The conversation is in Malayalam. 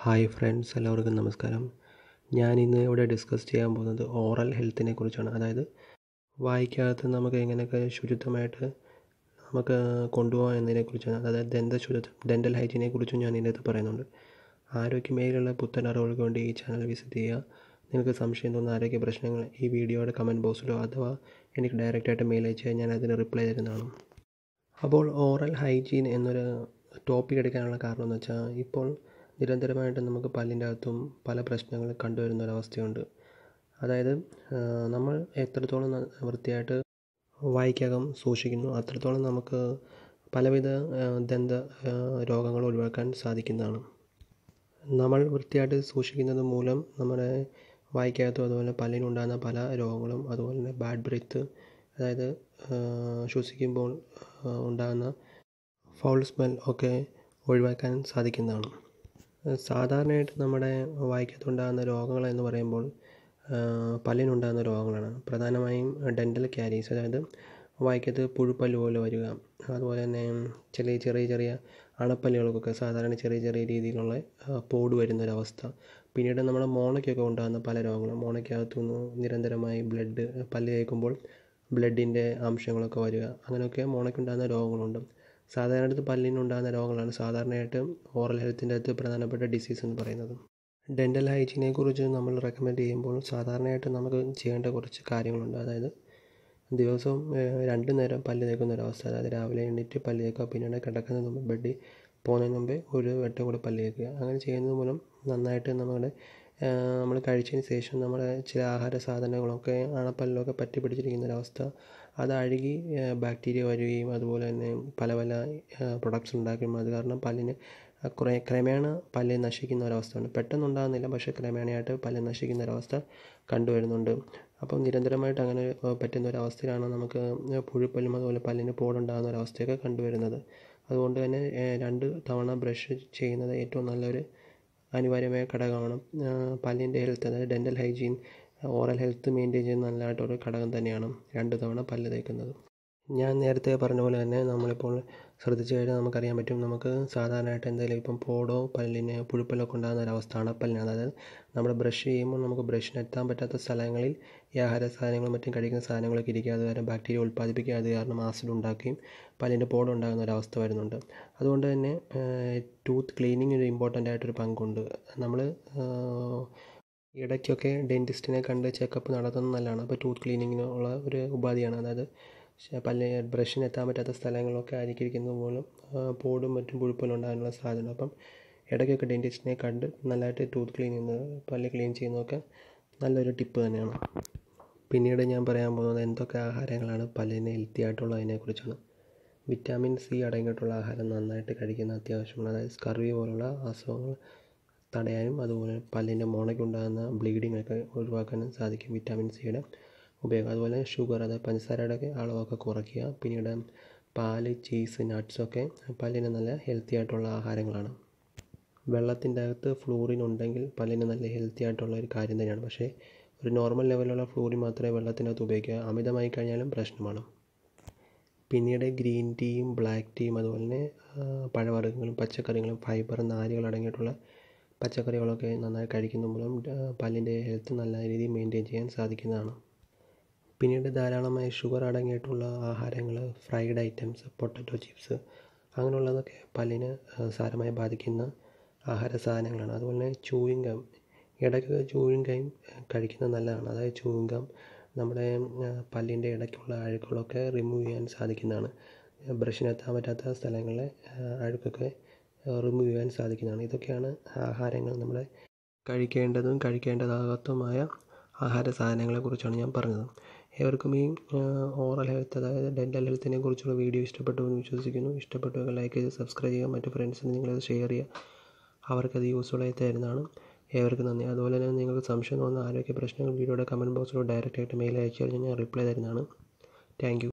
ഹായ് ഫ്രണ്ട്സ് എല്ലാവർക്കും നമസ്കാരം ഞാൻ ഇന്ന് ഇവിടെ ഡിസ്കസ് ചെയ്യാൻ പോകുന്നത് ഓറൽ ഹെൽത്തിനെ കുറിച്ചാണ് അതായത് വായിക്കകത്ത് നമുക്ക് എങ്ങനെയൊക്കെ ശുചിത്വമായിട്ട് നമുക്ക് കൊണ്ടുപോകാം എന്നതിനെക്കുറിച്ചാണ് അതായത് ദന്ത ശുചിത്വം ഡെൻ്റൽ ഹൈജീനെ കുറിച്ചും ഞാൻ ഇതിനകത്ത് പറയുന്നുണ്ട് ആരോഗ്യമേഖലയിലുള്ള പുത്തൻ അറിവുകൾക്ക് വേണ്ടി ഈ ചാനൽ വിസിറ്റ് ചെയ്യുക നിങ്ങൾക്ക് സംശയം തോന്നുന്ന ആരോഗ്യ പ്രശ്നങ്ങൾ ഈ വീഡിയോയുടെ കമൻറ്റ് ബോക്സിലോ അഥവാ എനിക്ക് ഡയറക്റ്റായിട്ട് മെയിൽ അയച്ചാൽ ഞാൻ അതിന് റിപ്ലൈ തരുന്നതാണ് അപ്പോൾ ഓറൽ ഹൈജീൻ എന്നൊരു ടോപ്പിക് എടുക്കാനുള്ള കാരണം എന്ന് വെച്ചാൽ ഇപ്പോൾ നിരന്തരമായിട്ട് നമുക്ക് പല്ലിൻ്റെ അകത്തും പല പ്രശ്നങ്ങൾ കണ്ടുവരുന്ന ഒരവസ്ഥയുണ്ട് അതായത് നമ്മൾ എത്രത്തോളം വൃത്തിയായിട്ട് വായ്ക്കകം സൂക്ഷിക്കുന്നു അത്രത്തോളം നമുക്ക് പലവിധ ദന്ത രോഗങ്ങൾ ഒഴിവാക്കാൻ സാധിക്കുന്നതാണ് നമ്മൾ വൃത്തിയായിട്ട് സൂക്ഷിക്കുന്നത് മൂലം നമ്മുടെ വായ്ക്കകത്തും അതുപോലെ പല്ലിനുണ്ടാകുന്ന പല രോഗങ്ങളും അതുപോലെ തന്നെ ബാഡ് ബ്രീത്ത് അതായത് ശ്വസിക്കുമ്പോൾ ഉണ്ടാകുന്ന ഫൗൾ സ്മെൽ ഒക്കെ ഒഴിവാക്കാൻ സാധിക്കുന്നതാണ് സാധാരണയായിട്ട് നമ്മുടെ വായ്ക്കകത്തുണ്ടാകുന്ന രോഗങ്ങൾ എന്ന് പറയുമ്പോൾ പല്ലിനുണ്ടാകുന്ന രോഗങ്ങളാണ് പ്രധാനമായും ഡെൻ്റൽ ക്യാരീസ് അതായത് വായ്ക്കകത്ത് പുഴുപ്പല്ല് പോലെ വരിക അതുപോലെ തന്നെ ചെറിയ ചെറിയ ചെറിയ അണപ്പല്ലുകൾക്കൊക്കെ സാധാരണ ചെറിയ ചെറിയ രീതിയിലുള്ള പോട് വരുന്നൊരവസ്ഥ പിന്നീട് നമ്മുടെ മോണയ്ക്കൊക്കെ ഉണ്ടാകുന്ന പല രോഗങ്ങളും മോണയ്ക്കകത്തുനിന്ന് നിരന്തരമായി ബ്ലഡ് പല്ല് തേക്കുമ്പോൾ ബ്ലഡിൻ്റെ അംശങ്ങളൊക്കെ വരിക അങ്ങനെയൊക്കെ മോണയ്ക്കുണ്ടാകുന്ന രോഗങ്ങളുണ്ട് സാധാരണയായിട്ട് പല്ലിനുണ്ടാകുന്ന രോഗങ്ങളാണ് സാധാരണയായിട്ട് ഓറൽ ഹെൽത്തിൻ്റെ അകത്ത് പ്രധാനപ്പെട്ട ഡിസീസ് എന്ന് പറയുന്നത് ഡെൻ്റൽ ഹൈജീനെ കുറിച്ച് നമ്മൾ റെക്കമെൻഡ് ചെയ്യുമ്പോൾ സാധാരണയായിട്ട് നമുക്ക് ചെയ്യേണ്ട കുറച്ച് കാര്യങ്ങളുണ്ട് അതായത് ദിവസവും രണ്ട് നേരം പല്ല് തേക്കുന്ന ഒരവസ്ഥ അതായത് രാവിലെ എണീറ്റ് പല്ല് തേക്കുക പിന്നീട് കിടക്കുന്നതിന് മുമ്പ് ബെഡിൽ പോകുന്നതിന് മുമ്പേ ഒരു വട്ടം കൂടെ പല്ല് തേക്കുക അങ്ങനെ ചെയ്യുന്നത് മൂലം നന്നായിട്ട് നമ്മുടെ നമ്മൾ കഴിച്ചതിന് ശേഷം നമ്മുടെ ചില ആഹാര സാധനങ്ങളൊക്കെ അണപ്പല്ലിലൊക്കെ പറ്റി പിടിച്ചിരിക്കുന്ന ഒരവസ്ഥ അത് അഴുകി ബാക്ടീരിയ വരികയും അതുപോലെ തന്നെ പല പല പ്രൊഡക്ട്സ് ഉണ്ടാക്കുകയും അത് കാരണം പല്ലിന് കുറേ ക്രമേണ പല്ല് നശിക്കുന്ന ഒരവസ്ഥയുണ്ട് പെട്ടെന്ന് ഉണ്ടാകുന്നില്ല പക്ഷേ ക്രമേണയായിട്ട് പല്ല് നശിക്കുന്ന ഒരവസ്ഥ കണ്ടുവരുന്നുണ്ട് അപ്പം നിരന്തരമായിട്ട് അങ്ങനെ പറ്റുന്ന ഒരവസ്ഥയിലാണ് നമുക്ക് പുഴുപ്പല്ലും അതുപോലെ പല്ലിന് പോടുണ്ടാകുന്ന ഒരവസ്ഥയൊക്കെ കണ്ടുവരുന്നത് അതുകൊണ്ട് തന്നെ രണ്ട് തവണ ബ്രഷ് ചെയ്യുന്നത് ഏറ്റവും നല്ലൊരു അനിവാര്യമായ ഘടകമാണ് പല്ലിൻ്റെ ഹെൽത്ത് അതായത് dental hygiene oral health maintain ചെയ്യുന്ന നല്ലതായിട്ടൊരു ഘടകം തന്നെയാണ് രണ്ട് തവണ പല്ല് തേക്കുന്നത് ഞാൻ നേരത്തെ പറഞ്ഞ പോലെ തന്നെ നമ്മളിപ്പോൾ ശ്രദ്ധിച്ചു കഴിഞ്ഞാൽ നമുക്കറിയാൻ പറ്റും നമുക്ക് സാധാരണയായിട്ട് എന്തെങ്കിലും ഇപ്പം പോടോ പല്ലിന് പുഴുപ്പല്ലൊക്കെ ഉണ്ടാകുന്ന ഒരവസ്ഥ അണപ്പല്ലിന് അതായത് നമ്മൾ ബ്രഷ് ചെയ്യുമ്പോൾ നമുക്ക് ബ്രഷിന് എത്താൻ പറ്റാത്ത സ്ഥലങ്ങളിൽ ഈ ആഹാര സാധനങ്ങളും മറ്റും കഴിക്കുന്ന സാധനങ്ങളൊക്കെ ഇരിക്കുക അത് കാരണം ബാക്ടീരിയ ഉൽപ്പാദിപ്പിക്കുക അത് കാരണം ആസിഡ് ഉണ്ടാക്കുകയും പല്ലിൻ്റെ പോട് ഉണ്ടാകുന്ന ഒരവസ്ഥ വരുന്നുണ്ട് അതുകൊണ്ട് തന്നെ ടൂത്ത് ക്ലീനിങ് ഒരു ഇമ്പോർട്ടൻ്റ് ആയിട്ടൊരു പങ്കുണ്ട് നമ്മൾ ഇടയ്ക്കൊക്കെ ഡെൻറ്റിസ്റ്റിനെ കണ്ട് ചെക്കപ്പ് നടത്തുന്നത് നല്ലതാണ് അപ്പോൾ ടൂത്ത് ക്ലീനിങ്ങിനുള്ള ഒരു ഉപാധിയാണ് അതായത് പല്ല് ബ്രഷിന് എത്താൻ പറ്റാത്ത സ്ഥലങ്ങളൊക്കെ അരിക്കിരിക്കുന്നത് മൂലം പോടും മറ്റും പുഴുപ്പലും ഉണ്ടാകാനുള്ള സാധ്യത അപ്പം ഇടയ്ക്കൊക്കെ ഡെൻറ്റിസ്റ്റിനെ കണ്ട് നല്ലതായിട്ട് ടൂത്ത് ക്ലീൻ ചെയ്യുന്നത് പല്ല് ക്ലീൻ ചെയ്യുന്നതൊക്കെ നല്ലൊരു ടിപ്പ് തന്നെയാണ് പിന്നീട് ഞാൻ പറയാൻ പോകുന്നത് എന്തൊക്കെ ആഹാരങ്ങളാണ് പല്ലിന് ഹെൽത്തി ആയിട്ടുള്ളതിനെക്കുറിച്ചാണ് വിറ്റാമിൻ സി അടങ്ങിയിട്ടുള്ള ആഹാരം നന്നായിട്ട് കഴിക്കുന്ന അത്യാവശ്യമാണ് അതായത് സ്കർവി പോലുള്ള അസുഖങ്ങൾ തടയാനും അതുപോലെ പല്ലിൻ്റെ മോണയ്ക്കുണ്ടാകുന്ന ബ്ലീഡിംഗ് ഒക്കെ ഒഴിവാക്കാനും സാധിക്കും വിറ്റാമിൻ സിയുടെ ഉപയോഗം അതുപോലെ ഷുഗർ അതായത് പഞ്ചസാരയുടെ അളവൊക്കെ കുറയ്ക്കുക പിന്നീട് പാല് ചീസ് നട്ട്സൊക്കെ പല്ലിന് നല്ല ഹെൽത്തി ആയിട്ടുള്ള ആഹാരങ്ങളാണ് വെള്ളത്തിൻ്റെ അകത്ത് ഫ്ലൂറിൻ ഉണ്ടെങ്കിൽ പല്ലിന് നല്ല ഹെൽത്തി ആയിട്ടുള്ള ഒരു കാര്യം തന്നെയാണ് പക്ഷേ ഒരു നോർമൽ ലെവലുള്ള ഫ്ലൂറിൻ മാത്രമേ വെള്ളത്തിനകത്ത് ഉപയോഗിക്കുക അമിതമായി കഴിഞ്ഞാലും പ്രശ്നമാണ് പിന്നീട് ഗ്രീൻ ടീയും ബ്ലാക്ക് ടീയും അതുപോലെ തന്നെ പഴവർഗ്ഗങ്ങളും പച്ചക്കറികളും ഫൈബർ നാരുകൾ അടങ്ങിയിട്ടുള്ള പച്ചക്കറികളൊക്കെ നന്നായി കഴിക്കുന്ന മൂലം പല്ലിൻ്റെ ഹെൽത്ത് നല്ല രീതിയിൽ മെയിൻറ്റെയിൻ ചെയ്യാൻ സാധിക്കുന്നതാണ് പിന്നീട് ധാരാളമായി ഷുഗർ അടങ്ങിയിട്ടുള്ള ആഹാരങ്ങൾ ഫ്രൈഡ് ഐറ്റംസ് പൊട്ടറ്റോ ചിപ്സ് അങ്ങനെയുള്ളതൊക്കെ പല്ലിന് സാരമായി ബാധിക്കുന്ന ആഹാര സാധനങ്ങളാണ് അതുപോലെ തന്നെ ചൂയിങ് ഗം ഇടയ്ക്ക് ചൂയിങ് ഗം കഴിക്കുന്നത് നല്ലതാണ് അതായത് ചൂയിങ് ഗം നമ്മുടെ പല്ലിൻ്റെ ഇടയ്ക്കുള്ള അഴുക്കുകളൊക്കെ റിമൂവ് ചെയ്യാൻ സാധിക്കുന്നതാണ് ബ്രഷിനെത്താൻ പറ്റാത്ത സ്ഥലങ്ങളിലെ അഴുക്കൊക്കെ റിമൂവ് ചെയ്യാൻ സാധിക്കുന്നതാണ് ഇതൊക്കെയാണ് ആഹാരങ്ങൾ നമ്മുടെ കഴിക്കേണ്ടതും കഴിക്കേണ്ടതാകാത്തതുമായ ആഹാര സാധനങ്ങളെ കുറിച്ചാണ് ഞാൻ പറഞ്ഞത് ഏവർക്കും ഈ ഓറൽ ഹെൽത്ത് അതായത് ഡെൻ്റൽ ഹെൽത്തിനെ കുറിച്ചുള്ള വീഡിയോ ഇഷ്ടപ്പെട്ടു എന്ന് വിശ്വസിക്കുന്നു ഇഷ്ടപ്പെട്ടു ലൈക്ക് ചെയ്ത് സബ്സ്ക്രൈബ് ചെയ്യുക മറ്റു ഫ്രണ്ട്സിന് നിങ്ങളത് ഷെയർ ചെയ്യുക അവർക്കത് യൂസ്ഫുള്ളായി തരുന്നതാണ് ഏവർക്കും നന്ദി അതുപോലെ തന്നെ നിങ്ങൾക്ക് സംശയം തോന്നുന്ന ആരോഗ്യ പ്രശ്നങ്ങൾ വീഡിയോയുടെ കമൻറ്റ് ബോക്സിലോ ഡയറക്റ്റായിട്ട് മെയിൽ അയച്ചു കഴിഞ്ഞാൽ ഞാൻ റിപ്ലൈ തരുന്നതാണ് താങ്ക്